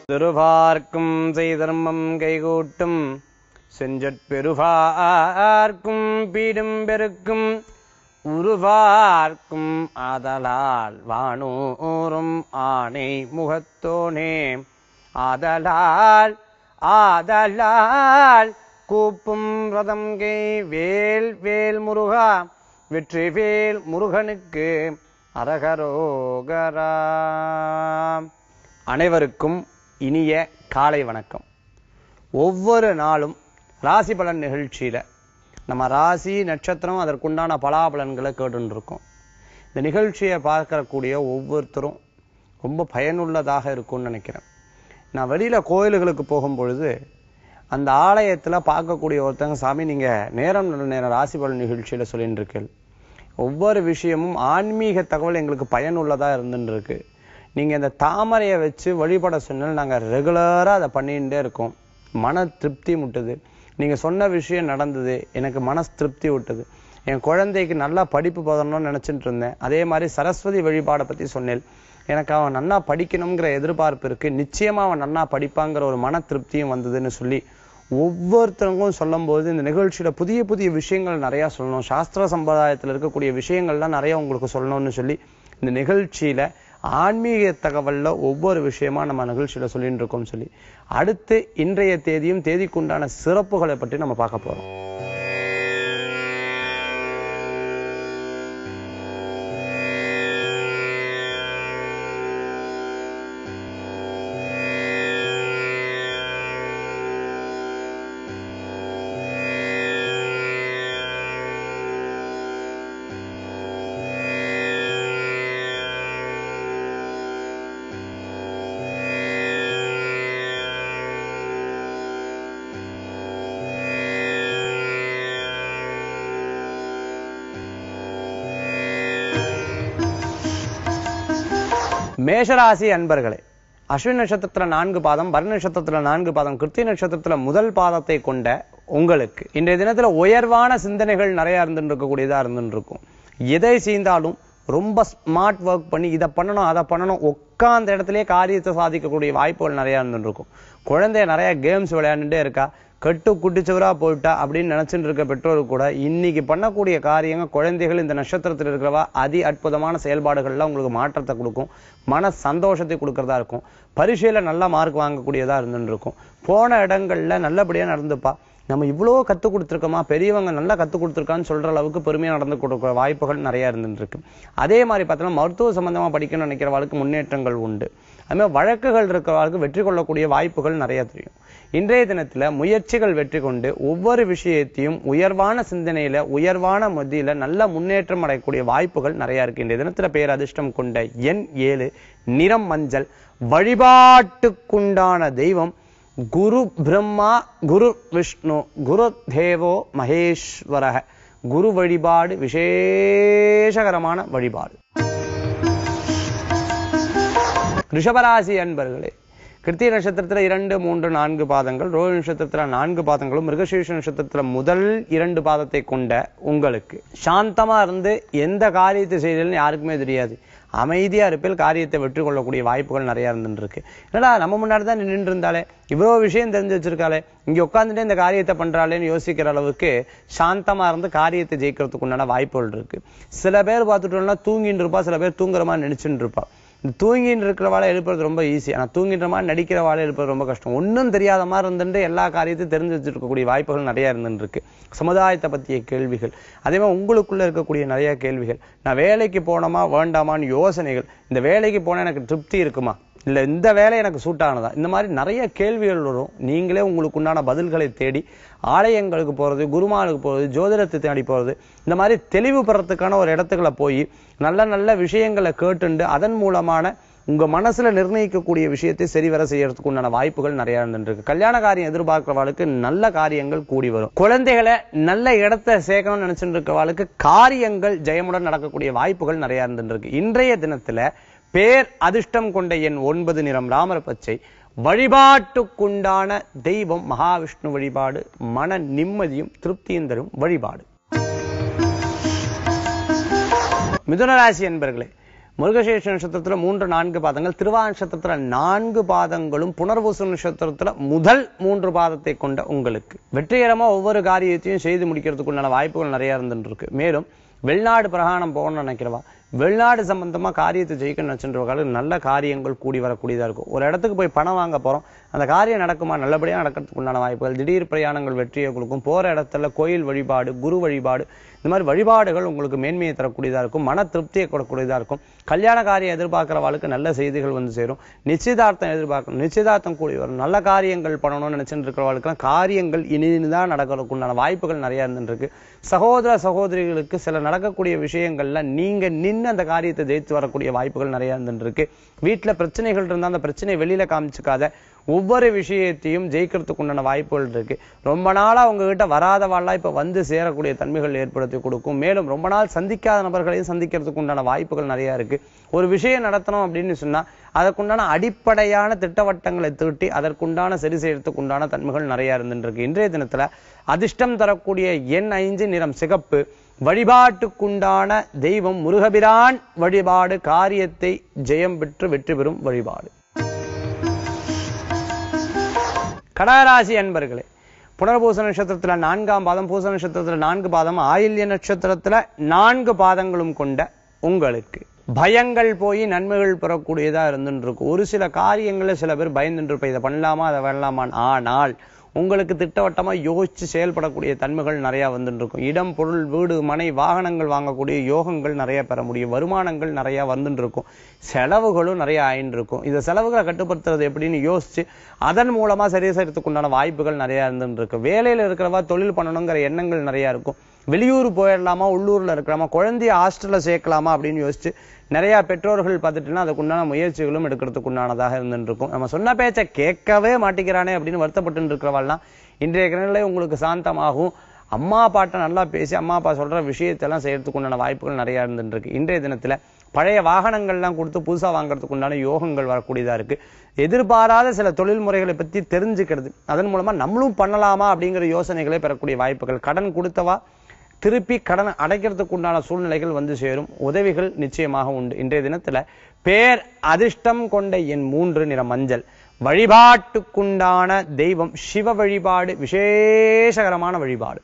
திருவார்க்கும் செய்தர்மம் கைகூட்டும் செஞ்சற்பெருவார்க்கும் பீடும் பெருக்கும் உருவார்க்கும் ஆதலால் வானூரும் ஆணை முகத்தோனே ஆதலால் ஆதலால் கூப்பும் ரதம் கை வேல் வேல் முருகா வெற்றி வேல் முருகனுக்கு அரகரோகரா அனைவருக்கும் இனிய காலை வணக்கம் ஒவ்வொரு நாளும் ராசி பலன் நிகழ்ச்சியில நம்ம ராசி நட்சத்திரம் அதற்குண்டான பலாபலன்களை கேட்டுன்னு இருக்கோம் இந்த நிகழ்ச்சியை பார்க்கக்கூடிய ஒவ்வொருத்தரும் ரொம்ப பயனுள்ளதாக இருக்கும்னு நினைக்கிறேன் நான் வெளியில கோயில்களுக்கு போகும் பொழுது அந்த ஆலயத்துல பார்க்கக்கூடிய ஒருத்தங்க சாமி நீங்க நேரம் நல்ல நேரம் ராசி பலன் நிகழ்ச்சியில சொல்லிட்டு இருக்கீங்க ஒவ்வொரு விஷயமும் ஆன்மீக தகவல் எங்களுக்கு பயனுள்ளதா இருந்துட்டு இருக்கு நீங்க இந்த தாமரையை வச்சு வழிபட சொன்னால் நாங்க ரெகுலரா அதை பண்ணிட்டே இருக்கோம் மன திருப்தி முட்டுது நீங்க சொன்ன விஷயம் நடந்தது எனக்கு மனசு திருப்தி விட்டது என் குழந்தைக்கு நல்லா படிப்பு போதணும்னு நினைச்சிட்டு இருந்தேன் அதே மாதிரி சரஸ்வதி வழிபாடை பத்தி சொன்னேன் எனக்கு அவன் நன்னா படிக்கணுங்கிற எதிர்பார்ப்பு இருக்கு நிச்சயமா அவன் நன்னா படிப்பாங்கிற ஒரு மன திருப்தியும் வந்ததுன்னு சொல்லி ஒவ்வொருத்தருக்கும் சொல்லும்போது இந்த நிகழ்ச்சியில புதிய புதிய விஷயங்கள் நிறைய சொல்லணும் சாஸ்திர சம்பிரதாயத்துல இருக்கக்கூடிய விஷயங்கள்லாம் நிறைய உங்களுக்கு சொல்லணும்னு சொல்லி இந்த நிகழ்ச்சியில ஆன்மீக தகவல்ல ஒவ்வொரு விஷயமா நம்ம நிகழ்ச்சியில சொல்லிட்டு இருக்கோம் சொல்லி அடுத்து இன்றைய தேதியும் தேதிக்குண்டான சிறப்புகளை பற்றி நம்ம பார்க்க போறோம் மேஷராசி அன்பர்களே அஸ்வின் நட்சத்திரத்துல நான்கு பாதம் பரண நட்சத்திரத்துல நான்கு பாதம் கிருத்தி நட்சத்திரத்துல முதல் பாதத்தை கொண்ட உங்களுக்கு இன்றைய தினத்துல உயர்வான சிந்தனைகள் நிறைய இருந்துட்டு இருக்கக்கூடியதா இருந்துட்டு இருக்கும் எதை செய்தாலும் ரொம்ப ஸ்மார்ட் ஒர்க் பண்ணி இதை பண்ணணும் அதை பண்ணணும் உட்கார்ந்த இடத்துலயே காரியத்தை சாதிக்கக்கூடிய வாய்ப்புகள் நிறைய இருந்துட்டு இருக்கும் குழந்தைய நிறைய கேம்ஸ் விளையாண்டுட்டே இருக்கா கட்டு குட்டிச்சுவரா போயிட்டா அப்படின்னு நினைச்சிட்டு இருக்க பெற்றோர் கூட இன்னைக்கு பண்ணக்கூடிய காரியங்கள் குழந்தைகள் இந்த நட்சத்திரத்தில் இருக்கிறவா அதி அற்புதமான செயல்பாடுகள்லாம் உங்களுக்கு மாற்றத்தை கொடுக்கும் மன சந்தோஷத்தை கொடுக்கறதா இருக்கும் பரீட்சையில நல்ல மார்க் வாங்கக்கூடியதா இருந்துட்டு இருக்கும் போன இடங்கள்ல நல்லபடியா நடந்துப்பா நம்ம இவ்வளோ கற்றுக் கொடுத்துருக்கோமா பெரியவங்க நல்லா கற்றுக் கொடுத்துருக்கான்னு சொல்ற அளவுக்கு பெருமையாக நடந்து கொடுக்குற வாய்ப்புகள் நிறைய இருந்துட்டு இருக்கு அதே மாதிரி பார்த்தோம்னா மருத்துவ சம்பந்தமா படிக்கணும்னு நினைக்கிறவளுக்கு முன்னேற்றங்கள் உண்டு அது மாதிரி வழக்குகள் இருக்கிறவர்களுக்கு வெற்றி கொள்ளக்கூடிய வாய்ப்புகள் நிறைய தெரியும் இன்றைய தினத்துல முயற்சிகள் வெற்றி கொண்டு ஒவ்வொரு விஷயத்தையும் உயர்வான சிந்தனையில உயர்வான மத்தியில நல்ல முன்னேற்றம் அடையக்கூடிய வாய்ப்புகள் நிறைய இருக்கு இன்றைய தினத்துல பேர் அதிர்ஷ்டம் கொண்ட எண் ஏழு நிறம் மஞ்சள் வழிபாட்டுக்குண்டான தெய்வம் குரு பிரம்மா குரு விஷ்ணு குரு தேவோ மகேஸ்வரக குரு வழிபாடு விசேஷகரமான வழிபாடு ரிஷபராசி அன்பர்களே கிருத்திய நட்சத்திரத்துல இரண்டு மூன்று நான்கு பாதங்கள் ரோஹி நட்சத்திரத்துல நான்கு பாதங்களும் மிருகசீர்ஷ நட்சத்திரத்துல முதல் இரண்டு பாதத்தை கொண்ட உங்களுக்கு சாந்தமா இருந்து எந்த காரியத்தை செய்தல்னு யாருக்குமே தெரியாது அமைதியா இருப்பில் காரியத்தை வெற்றி கொள்ளக்கூடிய வாய்ப்புகள் நிறைய இருந்துட்டு இருக்கு என்னடா நம்ம முன்னாடி தான் நின்று இருந்தாலே இவ்வளவு விஷயம் தெரிஞ்சு வச்சிருக்காளே இங்க உட்காந்துட்டு இந்த காரியத்தை பண்றாளேன்னு யோசிக்கிற அளவுக்கு சாந்தமா இருந்து காரியத்தை ஜெயிக்கிறதுக்கு உண்டான வாய்ப்புகள் இருக்கு சில பேர் பார்த்துட்டோம்னா தூங்கிட்டு இருப்பா சில பேர் தூங்குற மாதிரி நினைச்சுட்டு இருப்பா இந்த தூங்கிட்டு இருக்கிறவாளை எழுப்புறது ரொம்ப ஈஸி ஆனா தூங்கின்ற மாதிரி நடிக்கிற வாழை எழுப்புறது ரொம்ப கஷ்டம் ஒன்றும் தெரியாத மாதிரி இருந்துட்டு எல்லா காரியத்தையும் தெரிஞ்சு வச்சிருக்கக்கூடிய வாய்ப்புகள் நிறைய இருந்துட்டு இருக்கு சமுதாயத்தை பற்றிய கேள்விகள் அதே மாதிரி உங்களுக்குள்ள இருக்கக்கூடிய நிறைய கேள்விகள் நான் வேலைக்கு போனோமா வேண்டாமான்னு யோசனைகள் இந்த வேலைக்கு போனா எனக்கு திருப்தி இருக்குமா இல்ல இந்த வேலை எனக்கு சூட் ஆனதா இந்த மாதிரி நிறைய கேள்விகள் வரும் நீங்களே உங்களுக்கு உண்டான பதில்களை தேடி ஆலயங்களுக்கு போறது குருமானுக்கு போறது ஜோதிடத்தை தேடி போறது இந்த மாதிரி தெளிவு பெறத்துக்கான ஒரு இடத்துக்குள்ள போய் நல்ல நல்ல விஷயங்களை கேட்டுண்டு அதன் மூலமான உங்க மனசுல நிர்ணயிக்கக்கூடிய விஷயத்தை சரிவர செய்யறதுக்கு உண்டான வாய்ப்புகள் நிறைய இருந்துருக்கு கல்யாண காரியம் எதிர்பார்க்கிறவாளுக்கு நல்ல காரியங்கள் கூடி வரும் குழந்தைகளை நல்ல இடத்தை சேர்க்கணும்னு நினைச்சிட்டு இருக்கிறவாளுக்கு காரியங்கள் ஜெயமுடன் நடக்கக்கூடிய வாய்ப்புகள் நிறைய இருந்துருக்கு இன்றைய தினத்துல பேர் அதிர்ஷ்டம் கொண்ட என் ஒன்பது நிறம் ராமர் பச்சை வழிபாட்டுக்குண்டான தெய்வம் மகாவிஷ்ணு வழிபாடு மன நிம்மதியும் திருப்தியும் தரும் வழிபாடு மிதுனராசி என்பர்களே முருகசேஷ நட்சத்திரத்துல மூன்று நான்கு பாதங்கள் திருவா நட்சத்திரத்துல நான்கு பாதங்களும் புனர்வசு நட்சத்திரத்துல முதல் மூன்று பாதத்தை கொண்ட உங்களுக்கு வெற்றிகரமா ஒவ்வொரு காரியத்தையும் செய்து முடிக்கிறதுக்குண்டான வாய்ப்புகள் நிறைய இருந்துட்டு இருக்கு மேலும் வெளிநாடு பிரயாணம் போகணும்னு நினைக்கிறவா வெளிநாடு சம்பந்தமா காரியத்தை ஜெயிக்க நினைச்சுன்றவர்களுக்கு நல்ல காரியங்கள் கூடி வரக்கூடியதா இருக்கும் ஒரு இடத்துக்கு போய் பணம் வாங்க போறோம் அந்த காரியம் நடக்குமா நல்லபடியா நடக்கிறதுக்கு உண்டான வாய்ப்புகள் திடீர் பிரயாணங்கள் வெற்றியை கொடுக்கும் போற இடத்துல கோயில் வழிபாடு குரு வழிபாடு இந்த மாதிரி வழிபாடுகள் உங்களுக்கு மேன்மையை தரக்கூடியதா இருக்கும் மன திருப்தியை கொடுக்கக்கூடியதா இருக்கும் கல்யாண காரியம் எதிர்பார்க்கிறவாளுக்கு நல்ல செய்திகள் வந்து சேரும் நிச்சயதார்த்தம் எதிர்பார்க்கணும் நிச்சயதார்த்தம் கூடி வரும் நல்ல காரியங்கள் பண்ணணும்னு நினைச்சுட்டு இருக்கிறவர்களுக்கு காரியங்கள் இனிதான் நடக்கிறதுக்கு உண்டான வாய்ப்புகள் நிறைய இருந்துருக்கு சகோதர சகோதரிகளுக்கு சில நடக்கக்கூடிய விஷயங்கள்ல நீங்க நின்று அந்த காரியத்தை ஜெயித்து வரக்கூடிய வாய்ப்புகள் நிறைய இருந்துருக்கு வீட்டுல பிரச்சனைகள் இருந்தா அந்த பிரச்சனையை வெளியில காமிச்சுக்காத ஒவ்வொரு விஷயத்தையும் ஜெயிக்கிறதுக்கு உண்டான வாய்ப்புகள் இருக்கு ரொம்ப நாளா உங்ககிட்ட வராதவாள்லாம் இப்ப வந்து சேரக்கூடிய தன்மைகள் ஏற்படுத்தி கொடுக்கும் மேலும் ரொம்ப நாள் சந்திக்காத நபர்களையும் சந்திக்கிறதுக்கு உண்டான வாய்ப்புகள் நிறைய இருக்கு ஒரு விஷயம் நடத்தணும் அப்படின்னு சொன்னா அதற்குண்டான அடிப்படையான திட்டவட்டங்களை தீட்டி அதற்குண்டான சரி செய்யறதுக்கு உண்டான தன்மைகள் நிறைய இருந்துட்டு இருக்கு இன்றைய தினத்துல அதிர்ஷ்டம் தரக்கூடிய எண் ஐந்து நிறம் சிகப்பு வழிபாட்டுக்குண்டான தெய்வம் முருகபிரான் வழிபாடு காரியத்தை ஜெயம் பெற்று வெற்றி பெறும் வழிபாடு கடகராசி அன்பர்களே புனர்பூச நட்சத்திரத்துல நான்காம் பாதம் பூச நட்சத்திரத்துல நான்கு பாதம் ஆயில்ய நட்சத்திரத்துல நான்கு பாதங்களும் கொண்ட உங்களுக்கு பயங்கள் போய் நன்மைகள் பெறக்கூடியதா இருந்துட்டு இருக்கும் ஒரு சில காரியங்கள்ல சில பேர் பயந்துட்டு இருப்ப இதை பண்ணலாமா அதை பண்ணலாமான்னு ஆனால் உங்களுக்கு திட்டவட்டமா யோசிச்சு செயல்படக்கூடிய தன்மைகள் நிறைய வந்துட்டு இருக்கும் இடம் பொருள் வீடு மனை வாகனங்கள் வாங்கக்கூடிய யோகங்கள் நிறைய பெற முடியும் வருமானங்கள் நிறைய வந்துட்டு இருக்கும் செலவுகளும் நிறைய ஆயின்னு இருக்கும் இந்த செலவுகளை கட்டுப்படுத்துறது எப்படின்னு யோசிச்சு அதன் மூலமா சரி செய்யறதுக்கு உண்டான வாய்ப்புகள் நிறைய இருந்துட்டு இருக்கு வேலையில இருக்கிறவா தொழில் பண்ணணுங்கிற எண்ணங்கள் நிறைய இருக்கும் வெளியூர் போயிடலாமா உள்ளூர்ல இருக்கலாமா குழந்தைய ஹாஸ்டல்ல சேர்க்கலாமா அப்படின்னு யோசிச்சு நிறைய பெற்றோர்கள் பார்த்துட்டுன்னா அதுக்கு உண்டான முயற்சிகளும் எடுக்கிறதுக்கு உண்டானதாக இருந்துட்டு இருக்கும் நம்ம சொன்ன பேச்சை கேட்கவே மாட்டேங்கிறானே அப்படின்னு வருத்தப்பட்டு இருக்கிறவாள்லாம் இன்றைய கிரகங்களே உங்களுக்கு சாந்தமாகும் அம்மா அப்பாட்ட நல்லா பேசி அம்மா அப்பா சொல்ற விஷயத்தெல்லாம் செய்யறதுக்கு உண்டான வாய்ப்புகள் நிறைய இருந்துட்டு இருக்கு இன்றைய தினத்துல பழைய வாகனங்கள்லாம் கொடுத்து புதுசா வாங்குறதுக்கு உண்டான யோகங்கள் வரக்கூடியதா இருக்கு எதிர்பாராத சில தொழில் முறைகளை பத்தி தெரிஞ்சுக்கிறது அதன் மூலமா நம்மளும் பண்ணலாமா அப்படிங்கிற யோசனைகளை பெறக்கூடிய வாய்ப்புகள் கடன் கொடுத்தவா திருப்பி கடன் அடைக்கிறதுக்கு உண்டான சூழ்நிலைகள் வந்து சேரும் உதவிகள் நிச்சயமாக உண்டு இன்றைய தினத்துல பேர் அதிர்ஷ்டம் கொண்ட என் மூன்று நிற மஞ்சள் வழிபாட்டுக்குண்டான தெய்வம் சிவ வழிபாடு விசேஷகரமான வழிபாடு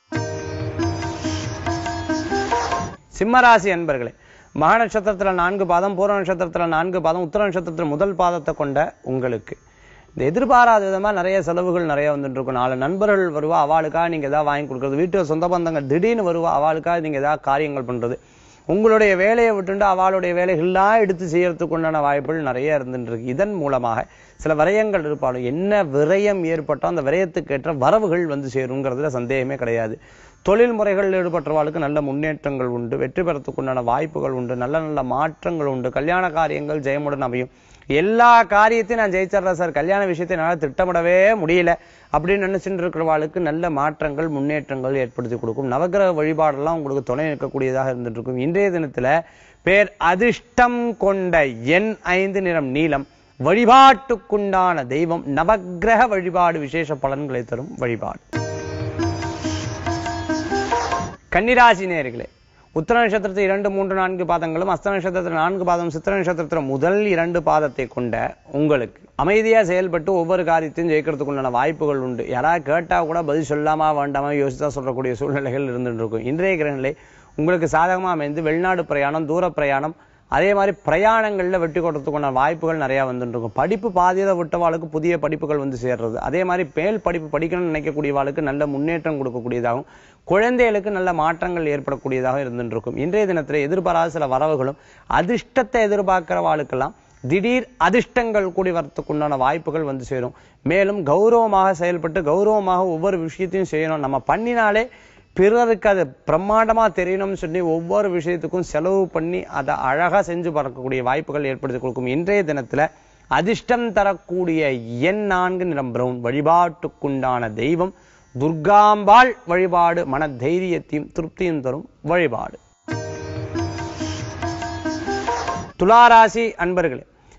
சிம்மராசி அன்பர்களே மக நட்சத்திரத்துல நான்கு பாதம் பூர நட்சத்திரத்துல நான்கு பாதம் உத்தர நட்சத்திரத்துல முதல் பாதத்தை கொண்ட உங்களுக்கு இந்த எதிர்பாராத விதமா நிறைய செலவுகள் நிறைய வந்துட்டு இருக்கும் நாலு நண்பர்கள் வருவா அவளுக்காக நீங்க ஏதாவது வாங்கி கொடுக்கறது வீட்டு சொந்த பந்தங்கள் திடீர்னு வருவா அவளுக்காக நீங்க ஏதாவது காரியங்கள் பண்றது உங்களுடைய வேலையை விட்டுண்டு அவளுடைய வேலைகள்லாம் எடுத்து செய்யறதுக்கு உண்டான வாய்ப்புகள் நிறைய இருந்துட்டு இருக்கு இதன் மூலமாக சில விரயங்கள் இருப்பாலும் என்ன விரயம் ஏற்பட்டோ அந்த விரயத்துக்கு ஏற்ற வரவுகள் வந்து சேருங்கிறதுல சந்தேகமே கிடையாது தொழில் முறைகளில் ஈடுபட்டவாளுக்கு நல்ல முன்னேற்றங்கள் உண்டு வெற்றி பெறத்துக்கு உண்டான வாய்ப்புகள் உண்டு நல்ல நல்ல மாற்றங்கள் உண்டு கல்யாண காரியங்கள் ஜெயமுடன் அமையும் எல்லா காரியத்தையும் நான் ஜெயிச்சிடுறேன் சார் கல்யாண விஷயத்தை என்னால் திட்டமிடவே முடியல அப்படின்னு நினைச்சுட்டு இருக்கிறவாளுக்கு நல்ல மாற்றங்கள் முன்னேற்றங்கள் ஏற்படுத்தி கொடுக்கும் நவகிரக வழிபாடெல்லாம் உங்களுக்கு துணை நிற்கக்கூடியதாக இருந்துட்டு இருக்கும் இன்றைய தினத்துல பேர் அதிர்ஷ்டம் கொண்ட எண் ஐந்து நிறம் நீலம் வழிபாட்டுக்குண்டான தெய்வம் நவக்கிரக வழிபாடு விசேஷ பலன்களை தரும் வழிபாடு கன்னிராசி நேர்களே உத்தர நட்சத்திரத்தில் இரண்டு மூன்று நான்கு பாதங்களும் அஸ்த நட்சத்திரத்தில் நான்கு பாதம் சித்திர நட்சத்திரத்தில் முதல் இரண்டு பாதத்தை கொண்ட உங்களுக்கு அமைதியா செயல்பட்டு ஒவ்வொரு காரியத்தையும் ஜெயிக்கிறதுக்கு உண்டான வாய்ப்புகள் உண்டு யாராவது கேட்டா கூட பதில் சொல்லாமா வேண்டாமா யோசிச்சா சொல்லக்கூடிய சூழ்நிலைகள் இருந்துட்டு இருக்கும் இன்றைய கிரகநிலை உங்களுக்கு சாதகமா அமைந்து வெளிநாடு பிரயாணம் தூர பிரயாணம் அதே மாதிரி பிரயாணங்கள்ல வெற்றி கொள்றதுக்கான வாய்ப்புகள் நிறைய வந்துட்டு இருக்கும் படிப்பு பாதியில விட்டவாளுக்கு புதிய படிப்புகள் வந்து சேர்றது அதே மாதிரி மேல் படிப்பு படிக்கணும்னு நினைக்கக்கூடியவாளுக்கு நல்ல முன்னேற்றம் கொடுக்கக்கூடியதாகவும் குழந்தைகளுக்கு நல்ல மாற்றங்கள் ஏற்படக்கூடியதாக இருந்துட்டு இருக்கும் இன்றைய தினத்துல எதிர்பாராத சில வரவுகளும் அதிர்ஷ்டத்தை எதிர்பார்க்கிறவாளுக்கெல்லாம் திடீர் அதிர்ஷ்டங்கள் கூடி வரத்துக்கு உண்டான வாய்ப்புகள் வந்து சேரும் மேலும் கௌரவமாக செயல்பட்டு கௌரவமாக ஒவ்வொரு விஷயத்தையும் செய்யணும் நம்ம பண்ணினாலே பிறருக்கு அது பிரம்மாண்டமா தெரியணும்னு சொல்லி ஒவ்வொரு விஷயத்துக்கும் செலவு பண்ணி அதை அழகா செஞ்சு பார்க்கக்கூடிய வாய்ப்புகள் ஏற்படுத்தி கொடுக்கும் இன்றைய தினத்துல அதிர்ஷ்டம் தரக்கூடிய எண் நான்கு நிறம் பிரவுன் வழிபாட்டுக்குண்டான தெய்வம் துர்காம்பாள் வழிபாடு மன தைரியத்தையும் திருப்தியும் தரும் வழிபாடு துளாராசி அன்பர்களே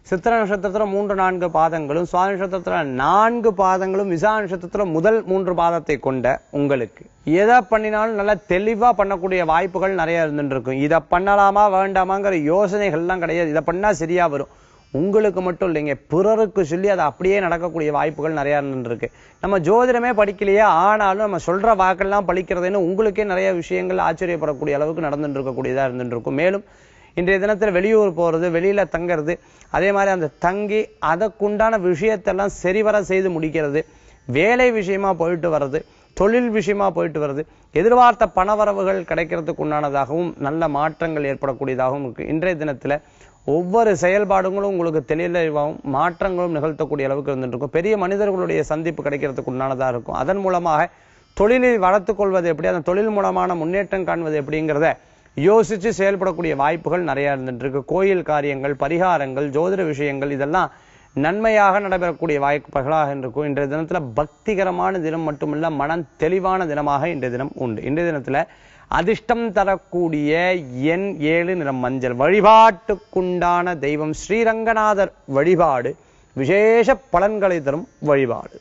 சித்திர நட்சத்திரத்துல மூன்று நான்கு பாதங்களும் சுவாதி நட்சத்திரத்துல நான்கு பாதங்களும் விசா நட்சத்திரத்துல முதல் மூன்று பாதத்தை கொண்ட உங்களுக்கு எதை பண்ணினாலும் நல்லா தெளிவா பண்ணக்கூடிய வாய்ப்புகள் நிறைய இருந்துட்டு இருக்கும் இதை பண்ணலாமா வேண்டாமாங்கிற யோசனைகள்லாம் கிடையாது இதை பண்ணா சரியா வரும் உங்களுக்கு மட்டும் இல்லைங்க பிறருக்கு சொல்லி அது அப்படியே நடக்கக்கூடிய வாய்ப்புகள் நிறைய இருந்துருக்கு நம்ம ஜோதிடமே படிக்கலையே ஆனாலும் நம்ம சொல்ற வாக்கெல்லாம் பழிக்கிறதுன்னு உங்களுக்கே நிறைய விஷயங்கள் ஆச்சரியப்படக்கூடிய அளவுக்கு நடந்துட்டு இருக்கக்கூடியதா இருந்துட்டு இருக்கும் மேலும் இன்றைய தினத்துல வெளியூர் போறது வெளியில தங்குறது அதே மாதிரி அந்த தங்கி அதற்குண்டான விஷயத்தெல்லாம் சரிவர செய்து முடிக்கிறது வேலை விஷயமா போயிட்டு வர்றது தொழில் விஷயமா போயிட்டு வருது எதிர்பார்த்த பணவரவுகள் கிடைக்கிறதுக்கு உண்டானதாகவும் நல்ல மாற்றங்கள் ஏற்படக்கூடியதாகவும் இருக்கு இன்றைய தினத்துல ஒவ்வொரு செயல்பாடுகளும் உங்களுக்கு தெளிவாகவும் மாற்றங்களும் நிகழ்த்தக்கூடிய அளவுக்கு இருந்துட்டு இருக்கும் பெரிய மனிதர்களுடைய சந்திப்பு கிடைக்கிறதுக்கு உண்டானதா இருக்கும் அதன் மூலமாக தொழிலில் வளர்த்துக் கொள்வது எப்படி அந்த தொழில் மூலமான முன்னேற்றம் காண்பது எப்படிங்கிறத யோசிச்சு செயல்படக்கூடிய வாய்ப்புகள் நிறைய இருந்துட்டு இருக்கு கோயில் காரியங்கள் பரிகாரங்கள் ஜோதிட விஷயங்கள் இதெல்லாம் நன்மையாக நடைபெறக்கூடிய வாய்ப்புகளாக இருக்கும் இன்றைய தினத்துல பக்திகரமான தினம் மட்டுமல்ல மனம் தெளிவான தினமாக இன்றைய தினம் உண்டு இன்றைய தினத்துல அதிர்ஷ்டம் தரக்கூடிய எண் ஏழு நிறம் மஞ்சள் வழிபாட்டுக்குண்டான தெய்வம் ஸ்ரீரங்கநாதர் வழிபாடு விசேஷ பலன்களை தரும் வழிபாடு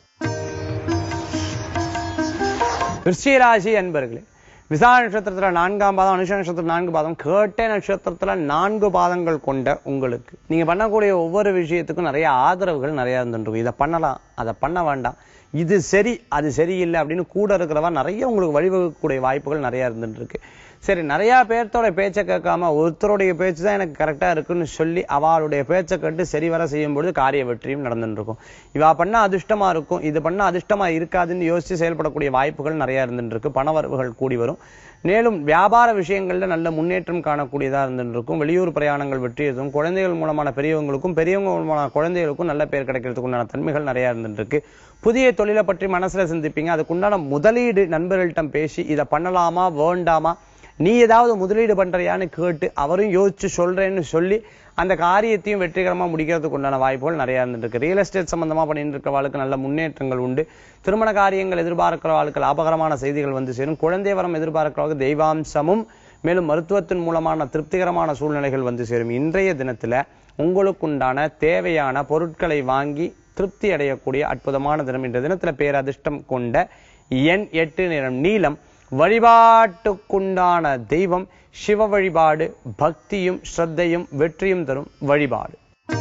விருச்சிகராசி அன்பர்களே விசா நட்சத்திரத்துல நான்காம் பாதம் அனுஷ நட்சத்திரம் நான்கு பாதம் கேட்டை நட்சத்திரத்துல நான்கு பாதங்கள் கொண்ட உங்களுக்கு நீங்க பண்ணக்கூடிய ஒவ்வொரு விஷயத்துக்கும் நிறைய ஆதரவுகள் நிறைய இருந்துருக்கும் இதை பண்ணலாம் அதை பண்ண வேண்டாம் இது சரி அது சரியில்லை அப்படின்னு கூட இருக்கிறவா நிறைய உங்களுக்கு வழிவகுக்கக்கூடிய வாய்ப்புகள் நிறைய இருந்துட்டு இருக்கு சரி நிறைய பேர்த்தோட பேச்சை கேட்காம ஒருத்தருடைய பேச்சு தான் எனக்கு கரெக்டா இருக்குன்னு சொல்லி அவளுடைய பேச்சை கேட்டு சரிவர செய்யும் பொழுது காரிய வெற்றியும் நடந்துட்டு இருக்கும் இவா பண்ணா அதிர்ஷ்டமா இருக்கும் இது பண்ணா அதிர்ஷ்டமா இருக்காதுன்னு யோசிச்சு செயல்படக்கூடிய வாய்ப்புகள் நிறைய இருந்துட்டு இருக்கு பணவரவுகள் கூடி வரும் மேலும் வியாபார விஷயங்கள்ல நல்ல முன்னேற்றம் காணக்கூடியதா இருந்துட்டு இருக்கும் வெளியூர் பிரயாணங்கள் வெற்றி இருக்கும் குழந்தைகள் மூலமான பெரியவங்களுக்கும் பெரியவங்க மூலமான குழந்தைகளுக்கும் நல்ல பேர் கிடைக்கிறதுக்கு உண்டான தன்மைகள் நிறைய இருந்துட்டு இருக்கு புதிய தொழிலை பற்றி மனசுல சிந்திப்பீங்க அதுக்குண்டான முதலீடு நண்பர்கள்ட்ட பேசி இதை பண்ணலாமா வேண்டாமா நீ ஏதாவது முதலீடு பண்றியான்னு கேட்டு அவரும் யோசிச்சு சொல்றேன்னு சொல்லி அந்த காரியத்தையும் வெற்றிகரமா முடிக்கிறதுக்கு உண்டான வாய்ப்புகள் நிறைய இருந்துட்டு இருக்கு ரியல் எஸ்டேட் சம்பந்தமா பண்ணிட்டு இருக்கிறவாளுக்கு நல்ல முன்னேற்றங்கள் உண்டு திருமண காரியங்கள் எதிர்பார்க்கிறவாளுக்கு லாபகரமான செய்திகள் வந்து சேரும் குழந்தை வரம் எதிர்பார்க்கிறவங்க தெய்வாம்சமும் மேலும் மருத்துவத்தின் மூலமான திருப்திகரமான சூழ்நிலைகள் வந்து சேரும் இன்றைய தினத்துல உங்களுக்குண்டான தேவையான பொருட்களை வாங்கி திருப்தி அடையக்கூடிய அற்புதமான தினம் இன்றைய தினத்துல பேரதிர்ஷ்டம் கொண்ட எண் எட்டு நிறம் நீலம் வழிபாட்டுக்குண்டான தெய்வம் சிவ வழிபாடு பக்தியும் ஸ்ரத்தையும் வெற்றியும் தரும் வழிபாடு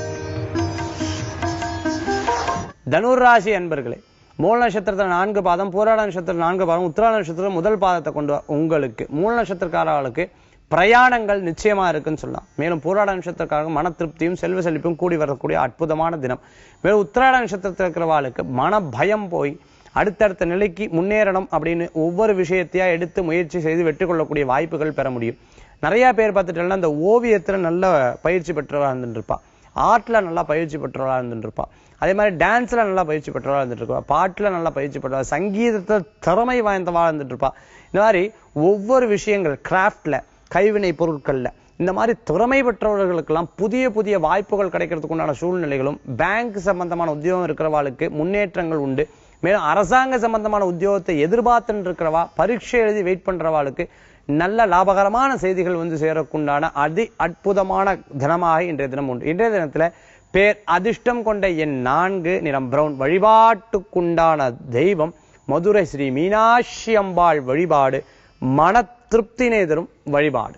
தனுர் ராசி அன்பர்களே மூல நட்சத்திரத்துல நான்கு பாதம் பூராட நட்சத்திரம் நான்கு பாதம் உத்திராட நட்சத்திரம் முதல் பாதத்தை கொண்டு வா உங்களுக்கு மூல நட்சத்திரக்காரர்களுக்கு பிரயாணங்கள் நிச்சயமா இருக்குன்னு சொல்லலாம் மேலும் பூராட நட்சத்திரக்காரங்க மன திருப்தியும் செல்வ செழிப்பும் கூடி வரக்கூடிய அற்புதமான தினம் மேலும் உத்திராட நட்சத்திரத்தில் இருக்கிறவாளுக்கு மன பயம் போய் அடுத்தடுத்த நிலைக்கு முன்னேறணும் அப்படின்னு ஒவ்வொரு விஷயத்தையா எடுத்து முயற்சி செய்து வெற்றி கொள்ளக்கூடிய வாய்ப்புகள் பெற முடியும் நிறைய பேர் பார்த்துட்டோம்னா இந்த ஓவியத்துல நல்ல பயிற்சி பெற்றவா இருந்துட்டு இருப்பா ஆர்ட்ல நல்லா பயிற்சி பெற்றவளா இருந்துட்டு இருப்பா அதே மாதிரி டான்ஸ்ல நல்லா பயிற்சி பெற்றவளா இருந்துட்டு இருப்பா பாட்டுல நல்லா பயிற்சி பெற்றவா சங்கீதத்துல திறமை வாய்ந்தவா இருந்துட்டு இருப்பா இந்த மாதிரி ஒவ்வொரு விஷயங்கள் கிராஃப்ட்ல கைவினை பொருட்கள்ல இந்த மாதிரி திறமை பெற்றவர்களுக்கெல்லாம் புதிய புதிய வாய்ப்புகள் கிடைக்கிறதுக்கு உண்டான சூழ்நிலைகளும் பேங்க் சம்பந்தமான உத்தியோகம் இருக்கிறவாளுக்கு முன்னேற்றங்கள் உண்டு மேலும் அரசாங்க சம்பந்தமான உத்தியோகத்தை எதிர்பார்த்துன்னு இருக்கிறவா பரீட்சை எழுதி வெயிட் பண்றவாளுக்கு நல்ல லாபகரமான செய்திகள் வந்து சேரக்குண்டான அதி அற்புதமான தினமாக இன்றைய தினம் உண்டு இன்றைய தினத்துல பேர் அதிர்ஷ்டம் கொண்ட என் நான்கு நிறம் பிரவுன் வழிபாட்டுக்குண்டான தெய்வம் மதுரை ஸ்ரீ மீனாட்சி அம்பாள் வழிபாடு மன திருப்தினை தரும் வழிபாடு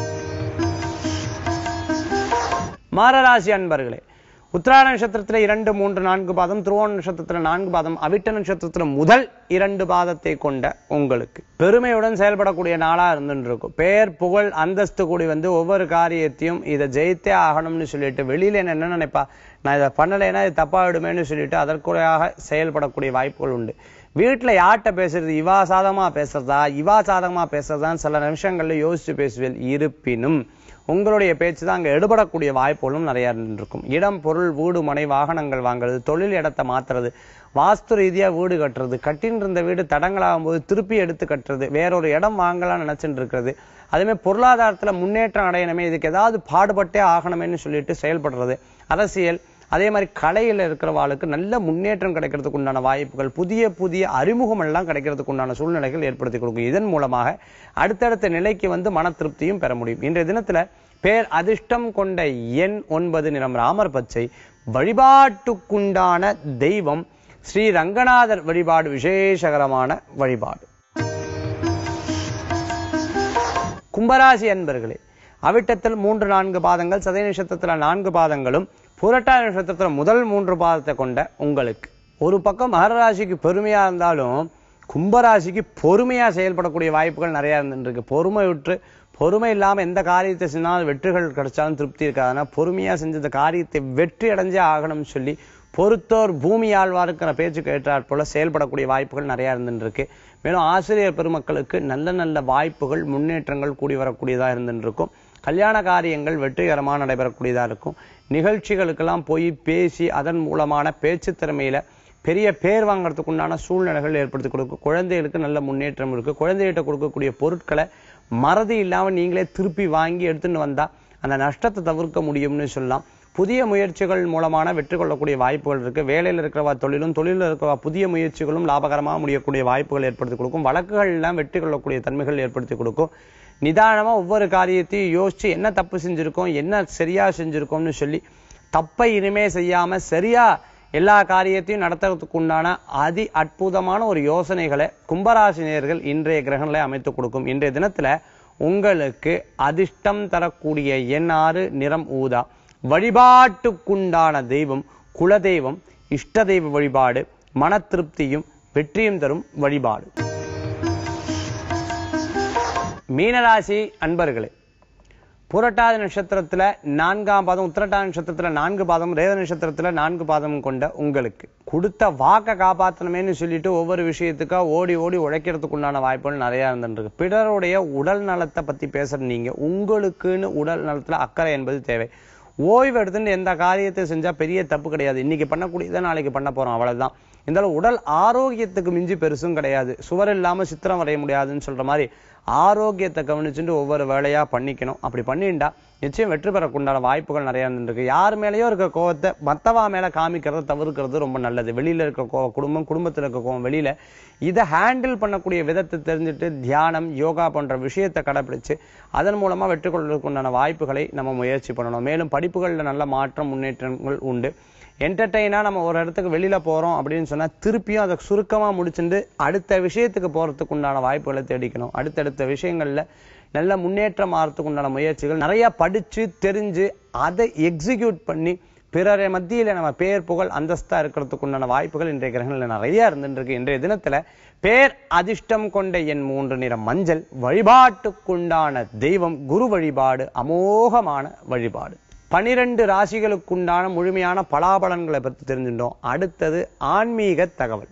மாரராசி அன்பர்களே உத்திராட நட்சத்திரத்துல இரண்டு மூன்று நான்கு பாதம் துருவோண நட்சத்திரத்துல நான்கு பாதம் அவிட்ட நட்சத்திரத்துல முதல் இரண்டு பாதத்தை கொண்ட உங்களுக்கு பெருமையுடன் செயல்படக்கூடிய நாளா இருந்துட்டு இருக்கும் பேர் புகழ் அந்தஸ்து கூடி வந்து ஒவ்வொரு காரியத்தையும் இதை ஜெயித்தே ஆகணும்னு சொல்லிட்டு வெளியில என்ன என்ன நினைப்பா நான் இதை பண்ணலைன்னா இது தப்பாயிடுமேன்னு சொல்லிட்டு அதற்குறையாக செயல்படக்கூடிய வாய்ப்புகள் உண்டு வீட்டுல யார்கிட்ட பேசுறது இவா சாதகமா பேசுறதா இவா சாதகமா பேசுறதான்னு சில நிமிஷங்கள்ல யோசிச்சு பேசுவேன் இருப்பினும் உங்களுடைய பேச்சு தான் அங்க எடுபடக்கூடிய வாய்ப்புகளும் நிறைய இருக்கும் இடம் பொருள் வீடு மனை வாகனங்கள் வாங்குறது தொழில் இடத்தை மாத்துறது வாஸ்து ரீதியா வீடு கட்டுறது கட்டின்னு இருந்த வீடு தடங்களாகும் போது திருப்பி எடுத்து கட்டுறது வேறொரு இடம் வாங்கலாம் நினைச்சுட்டு இருக்கிறது அதே பொருளாதாரத்துல முன்னேற்றம் அடையணுமே இதுக்கு ஏதாவது பாடுபட்டே ஆகணுமேன்னு சொல்லிட்டு செயல்படுறது அரசியல் அதே மாதிரி கலையில இருக்கிறவாளுக்கு நல்ல முன்னேற்றம் கிடைக்கிறதுக்கு உண்டான வாய்ப்புகள் புதிய புதிய அறிமுகம் எல்லாம் கிடைக்கிறதுக்கு உண்டான சூழ்நிலைகள் ஏற்படுத்தி கொடுக்கும் இதன் மூலமாக அடுத்தடுத்த நிலைக்கு வந்து மன திருப்தியும் பெற முடியும் இன்றைய தினத்துல பேர் அதிர்ஷ்டம் கொண்ட எண் ஒன்பது நிறம் ராமர் பச்சை வழிபாட்டுக்குண்டான தெய்வம் ஸ்ரீ ரங்கநாதர் வழிபாடு விசேஷகரமான வழிபாடு கும்பராசி அன்பர்களே அவிட்டத்தில் மூன்று நான்கு பாதங்கள் சதய நட்சத்திரத்துல நான்கு பாதங்களும் புரட்டா நட்சத்திரத்துல முதல் மூன்று பாதத்தை கொண்ட உங்களுக்கு ஒரு பக்கம் மகர ராசிக்கு பெருமையா இருந்தாலும் கும்பராசிக்கு பொறுமையா செயல்படக்கூடிய வாய்ப்புகள் நிறைய இருந்துருக்கு பொறுமை விட்டு பொறுமை இல்லாம எந்த காரியத்தை செஞ்சாலும் வெற்றிகள் கிடைச்சாலும் திருப்தி இருக்காதுன்னா பொறுமையா செஞ்ச இந்த காரியத்தை வெற்றி அடைஞ்சே ஆகணும்னு சொல்லி பொறுத்தோர் பூமி ஆழ்வாருக்கிற பேச்சுக்கு ஏற்றாற் போல செயல்படக்கூடிய வாய்ப்புகள் நிறைய இருந்துருக்கு மேலும் ஆசிரியர் பெருமக்களுக்கு நல்ல நல்ல வாய்ப்புகள் முன்னேற்றங்கள் கூடி வரக்கூடியதா இருந்துருக்கும் கல்யாண காரியங்கள் வெற்றிகரமாக நடைபெறக்கூடியதா இருக்கும் நிகழ்ச்சிகளுக்கெல்லாம் போய் பேசி அதன் மூலமான பேச்சு திறமையில பெரிய பேர் வாங்குறதுக்கு உண்டான சூழ்நிலைகள் ஏற்படுத்தி கொடுக்கும் குழந்தைகளுக்கு நல்ல முன்னேற்றம் இருக்கு குழந்தைகிட்ட கொடுக்கக்கூடிய பொருட்களை மறதி இல்லாம நீங்களே திருப்பி வாங்கி எடுத்துன்னு வந்தா அந்த நஷ்டத்தை தவிர்க்க முடியும்னு சொல்லலாம் புதிய முயற்சிகள் மூலமான வெற்றி கொள்ளக்கூடிய வாய்ப்புகள் இருக்கு வேலையில் இருக்கிறவா தொழிலும் தொழிலில் இருக்கிறவா புதிய முயற்சிகளும் லாபகரமாக முடியக்கூடிய வாய்ப்புகள் ஏற்படுத்தி கொடுக்கும் வழக்குகள் எல்லாம் வெற்றி கொள்ளக்கூடிய தன்மைகள் ஏற்படுத்தி கொடுக்கும் நிதானமா ஒவ்வொரு காரியத்தையும் யோசிச்சு என்ன தப்பு செஞ்சிருக்கோம் என்ன சரியா செஞ்சிருக்கோம்னு சொல்லி தப்பை இனிமே செய்யாம சரியா எல்லா காரியத்தையும் நடத்துறதுக்கு உண்டான அதி அற்புதமான ஒரு யோசனைகளை கும்பராசினியர்கள் இன்றைய கிரகங்களை அமைத்து கொடுக்கும் இன்றைய தினத்துல உங்களுக்கு அதிர்ஷ்டம் தரக்கூடிய எண்ணாறு நிறம் ஊதா வழிபாட்டுக்குண்டான தெய்வம் குலதெய்வம் இஷ்ட தெய்வ வழிபாடு மன திருப்தியும் வெற்றியும் தரும் வழிபாடு மீனராசி அன்பர்களே புரட்டாதி நட்சத்திரத்துல நான்காம் பாதம் உத்திரட்டாதி நட்சத்திரத்துல நான்கு பாதம் ரேத நட்சத்திரத்துல நான்கு பாதம் கொண்ட உங்களுக்கு கொடுத்த வாக்க காப்பாத்தணுமேன்னு சொல்லிட்டு ஒவ்வொரு விஷயத்துக்கா ஓடி ஓடி உழைக்கிறதுக்கு உண்டான வாய்ப்புகள் நிறைய இருந்துருக்கு பிறருடைய உடல் நலத்தை பத்தி பேசுற நீங்க உங்களுக்குன்னு உடல் நலத்துல அக்கறை என்பது தேவை ஓய்வு எடுத்துட்டு எந்த காரியத்தை செஞ்சா பெரிய தப்பு கிடையாது இன்னைக்கு பண்ணக்கூடியதை நாளைக்கு பண்ண போறோம் அவ்வளவுதான் இருந்தாலும் உடல் ஆரோக்கியத்துக்கு மிஞ்சி பெருசும் கிடையாது சுவர் இல்லாம சித்திரம் வரைய முடியாதுன்னு சொல்ற மாதிரி ஆரோக்கியத்தை கவனிச்சுட்டு ஒவ்வொரு வேலையா பண்ணிக்கணும் அப்படி பண்ணிண்டா நிச்சயம் வெற்றி பெறக்குண்டான வாய்ப்புகள் நிறைய இருந்திருக்கு யார் மேலேயோ இருக்க கோவத்தை மத்தவா மேல காமிக்கிறத தவிர்க்கிறது ரொம்ப நல்லது வெளியில இருக்க கோவம் குடும்பம் குடும்பத்துல இருக்க கோவம் வெளியில இதை ஹேண்டில் பண்ணக்கூடிய விதத்தை தெரிஞ்சுட்டு தியானம் யோகா போன்ற விஷயத்தை கடைபிடிச்சு அதன் மூலமா வெற்றி கொள்வதற்கு உண்டான வாய்ப்புகளை நம்ம முயற்சி பண்ணணும் மேலும் படிப்புகள்ல நல்ல மாற்றம் முன்னேற்றங்கள் உண்டு என்டர்டெயினா நம்ம ஒரு இடத்துக்கு வெளியில போறோம் அப்படின்னு சொன்னா திருப்பியும் அதை சுருக்கமா முடிச்சுட்டு அடுத்த விஷயத்துக்கு போறதுக்கு உண்டான வாய்ப்புகளை தேடிக்கணும் அடுத்தடுத்த விஷயங்கள்ல நல்ல முன்னேற்றம் ஆகிறதுக்கு உண்டான முயற்சிகள் நிறைய படிச்சு தெரிஞ்சு அதை எக்ஸிக்யூட் பண்ணி பிறரை மத்தியில நம்ம பேர் புகழ் அந்தஸ்தா இருக்கிறதுக்கு உண்டான வாய்ப்புகள் இன்றைய கிரகங்கள்ல நிறைய இருந்துருக்கு இன்றைய தினத்துல பேர் அதிர்ஷ்டம் கொண்ட என் மூன்று நிறம் மஞ்சள் வழிபாட்டுக்குண்டான தெய்வம் குரு வழிபாடு அமோகமான வழிபாடு பனிரெண்டு ராசிகளுக்குண்டான முழுமையான பலாபலன்களை பற்றி தெரிஞ்சுட்டோம் அடுத்தது ஆன்மீக தகவல்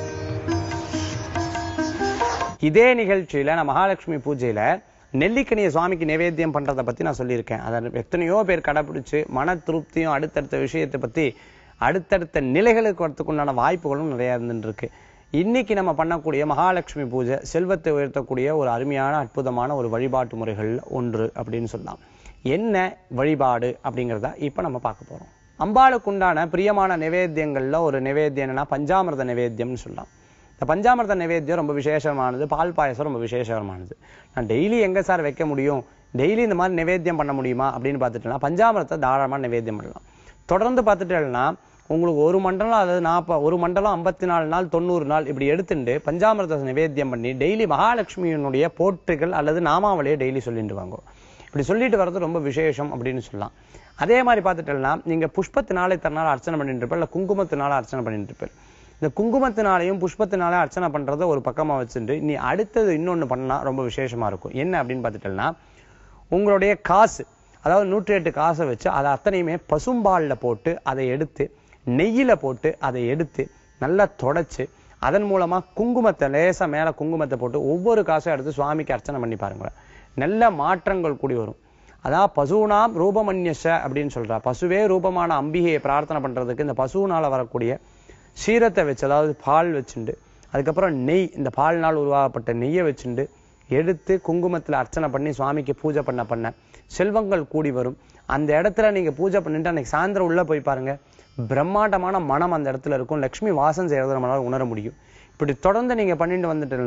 இதே நிகழ்ச்சியில நான் மகாலட்சுமி பூஜையில நெல்லிக்கனியை சுவாமிக்கு நிவேத்தியம் பண்றதை பத்தி நான் சொல்லியிருக்கேன் அதை எத்தனையோ பேர் கடைபிடிச்சு மன திருப்தியும் அடுத்தடுத்த விஷயத்தை பத்தி அடுத்தடுத்த நிலைகளுக்கு வரத்துக்குண்டான வாய்ப்புகளும் நிறைய இருந்துட்டு இருக்கு இன்னைக்கு நம்ம பண்ணக்கூடிய மகாலட்சுமி பூஜை செல்வத்தை உயர்த்தக்கூடிய ஒரு அருமையான அற்புதமான ஒரு வழிபாட்டு முறைகள் ஒன்று அப்படின்னு சொல்லலாம் என்ன வழிபாடு அப்படிங்கிறத இப்ப நம்ம பார்க்க போறோம் அம்பாளுக்கு உண்டான பிரியமான நிவேத்தியங்கள்ல ஒரு நிவேத்தியம் என்னன்னா பஞ்சாமிர்த நிவேத்தியம்னு சொல்லலாம் இந்த பஞ்சாமிர்த நிவேத்தியம் ரொம்ப விசேஷமானது பால் பாயசம் ரொம்ப விசேஷமானது நான் டெய்லி எங்க சார் வைக்க முடியும் டெய்லி இந்த மாதிரி நிவேத்தியம் பண்ண முடியுமா அப்படின்னு பார்த்துட்டோம்னா பஞ்சாமிரத்தை தாராளமா நிவேத்தியம் பண்ணலாம் தொடர்ந்து பார்த்துட்டேன்னா உங்களுக்கு ஒரு மண்டலம் அதாவது நாற்ப ஒரு மண்டலம் ஐம்பத்தி நாலு நாள் தொண்ணூறு நாள் இப்படி எடுத்துட்டு பஞ்சாமிரத நிவேத்தியம் பண்ணி டெய்லி மகாலட்சுமியினுடைய போற்றுகள் அல்லது நாமாவளியை டெய்லி சொல்லிட்டு வாங்க இப்படி சொல்லிட்டு வர்றது ரொம்ப விசேஷம் அப்படின்னு சொல்லலாம் அதே மாதிரி பார்த்துட்டோம்னா நீங்க புஷ்பத்தினாலே தரனால அர்ச்சனை பண்ணிட்டு இருப்பேன் இல்ல குங்குமத்தினால அர்ச்சனை பண்ணிட்டு இருப்பேன் இந்த குங்குமத்தினாலையும் புஷ்பத்தினாலே அர்ச்சனை பண்றத ஒரு பக்கமா வச்சுட்டு நீ அடுத்தது இன்னொன்னு பண்ணா ரொம்ப விசேஷமா இருக்கும் என்ன அப்படின்னு பார்த்துட்டோம்னா உங்களுடைய காசு அதாவது நூற்றி எட்டு காசை வச்சு அதை அத்தனையுமே பசும்பால்ல போட்டு அதை எடுத்து நெய்யில போட்டு அதை எடுத்து நல்லா தொடச்சு அதன் மூலமா குங்குமத்தை லேசா மேல குங்குமத்தை போட்டு ஒவ்வொரு காசையும் எடுத்து சுவாமிக்கு அர்ச்சனை பண்ணி பாருங்க நல்ல மாற்றங்கள் கூடி வரும் அதான் பசுனாம் ரூபமன்யச அப்படின்னு சொல்றா பசுவே ரூபமான அம்பிகையை பிரார்த்தனை பண்றதுக்கு இந்த பசுனால வரக்கூடிய சீரத்தை வச்சு அதாவது பால் வச்சுண்டு அதுக்கப்புறம் நெய் இந்த பால்னால் உருவாக்கப்பட்ட நெய்யை வச்சுண்டு எடுத்து குங்குமத்துல அர்ச்சனை பண்ணி சுவாமிக்கு பூஜை பண்ண பண்ண செல்வங்கள் கூடி வரும் அந்த இடத்துல நீங்க பூஜை பண்ணிட்டு அன்னைக்கு சாயந்தரம் உள்ள போய் பாருங்க பிரம்மாண்டமான மனம் அந்த இடத்துல இருக்கும் லக்ஷ்மி வாசம் செய்யறதை நம்மளால உணர முடியும் இப்படி தொடர்ந்து நீங்க பண்ணிட்டு வந்துட்டீங்கன்னா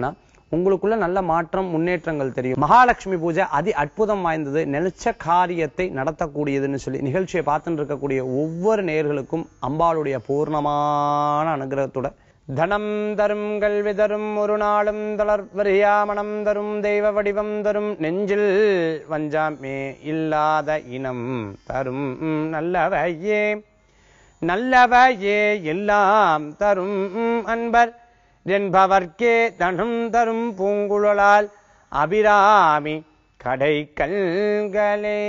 உங்களுக்குள்ள நல்ல மாற்றம் முன்னேற்றங்கள் தெரியும் மகாலட்சுமி பூஜை அதி அற்புதம் வாய்ந்தது நினைச்ச காரியத்தை நடத்தக்கூடியதுன்னு சொல்லி நிகழ்ச்சியை பார்த்துட்டு இருக்கக்கூடிய ஒவ்வொரு நேர்களுக்கும் அம்பாளுடைய பூர்ணமான அனுகிரகத்தோட தனம் தரும் கல்வி தரும் ஒரு நாளும் தளர்வரியா மனம் தரும் தெய்வ வடிவம் தரும் நெஞ்சில் வஞ்சாமே இல்லாத இனம் தரும் நல்லவையே நல்லவையே எல்லாம் தரும் அன்பர் என்பவர்க்கே தனம் தரும் பூங்குழலால் அபிராமி கடை கண்களே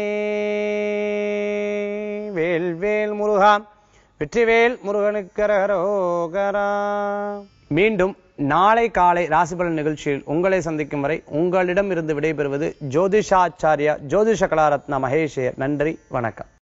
வேல் வேல் முருகா வெற்றிவேல் முருகனுக்கு அரகரோகரா மீண்டும் நாளை காலை ராசிபலன் நிகழ்ச்சியில் உங்களை சந்திக்கும் வரை உங்களிடம் இருந்து விடைபெறுவது ஜோதிஷாச்சாரியா ஜோதிஷ கலாரத்னா மகேஷ் நன்றி வணக்கம்